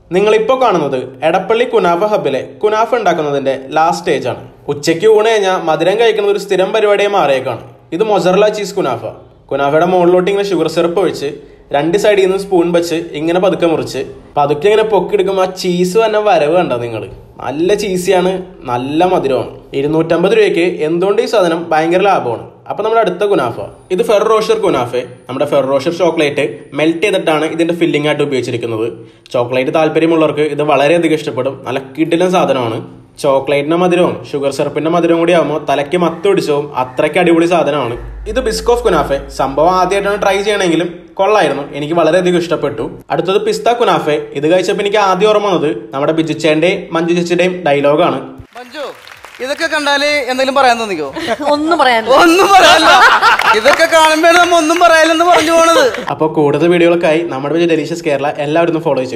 നിങ്ങളിപ്പോൾ കാണുന്നത് എടപ്പള്ളി കുനാഫ ഹബിലെ കുനാഫ ഉണ്ടാക്കുന്നതിന്റെ ലാസ്റ്റ് സ്റ്റേജ് ആണ് ഉച്ചയ്ക്ക് ഊണ് കഴിഞ്ഞാൽ മധുരം കഴിക്കുന്നത് ഒരു സ്ഥിരം പരിപാടിയെ മാറിയേക്കാണ് ഇത് മൊസറല ചീസ് കുനാഫ കുനാഫയുടെ മുകളിലോട്ട് ഇങ്ങനെ ഷുഗർ സിറപ്പ് ഒഴിച്ച് രണ്ട് സൈഡിൽ നിന്ന് സ്പൂൺ വെച്ച് ഇങ്ങനെ പതുക്കെ മുറിച്ച് പതുക്കെ ഇങ്ങനെ പൊക്കിയെടുക്കുമ്പോൾ ആ ചീസ് തന്നെ വരവ് കണ്ടോ നിങ്ങൾ നല്ല ചീസിയാണ് നല്ല മധുരമാണ് ഇരുന്നൂറ്റമ്പത് രൂപയ്ക്ക് എന്തുകൊണ്ട് ഈ സാധനം ഭയങ്കര ലാഭമാണ് അപ്പൊ നമ്മുടെ അടുത്ത കുനാഫ ഇത് ഫെറോഷർ കുനാഫെ നമ്മുടെ ഫെറോഷർ ചോക്ലേറ്റ് മെൽറ്റ് ചെയ്തിട്ടാണ് ഇതിന്റെ ഫില്ലിംഗ് ആയിട്ട് ഉപയോഗിച്ചിരിക്കുന്നത് ചോക്ലേറ്റ് താല്പര്യമുള്ളവർക്ക് ഇത് വളരെയധികം ഇഷ്ടപ്പെടും നല്ല കിടിലൻ സാധനമാണ് ചോക്ലേറ്റിന്റെ മധുരവും ഷുഗർ സിറപ്പിന്റെ മധുരവും കൂടി ആകുമ്പോൾ തലയ്ക്ക് മത്ത് പിടിച്ചവും അത്രയ്ക്ക് അടിപൊളി സാധനമാണ് ഇത് ബിസ്കോഫ് കുനാഫെ സംഭവം ആദ്യമായിട്ടാണ് ട്രൈ ചെയ്യണമെങ്കിലും കൊള്ളായിരുന്നു എനിക്ക് വളരെയധികം ഇഷ്ടപ്പെട്ടു അടുത്തത് പിസ്ത കുനാഫെ ഇത് കഴിച്ചപ്പോൾ എനിക്ക് ആദ്യം ഓർമ്മ വന്നത് നമ്മുടെ ബിജുച്ചേന്റെയും മഞ്ജു ചേച്ചിയുടെയും ഡയലോഗാണ് മഞ്ജു ഇതൊക്കെ കണ്ടാല് എന്തെങ്കിലും പറയാൻ തോന്നിക്കോ ഒന്നും പറയാൻ ഒന്നും പറയാനില്ല ഇതൊക്കെ കാണുമ്പോഴാണ് നമ്മ ഒന്നും പറയാനില്ലെന്ന് പറഞ്ഞു പോണത് അപ്പോൾ കൂടുതൽ വീഡിയോകൾക്കായി നമ്മുടെ ഡെലീഷ്യസ് കേരള എല്ലാവരും ഫോളോ ചെയ്യും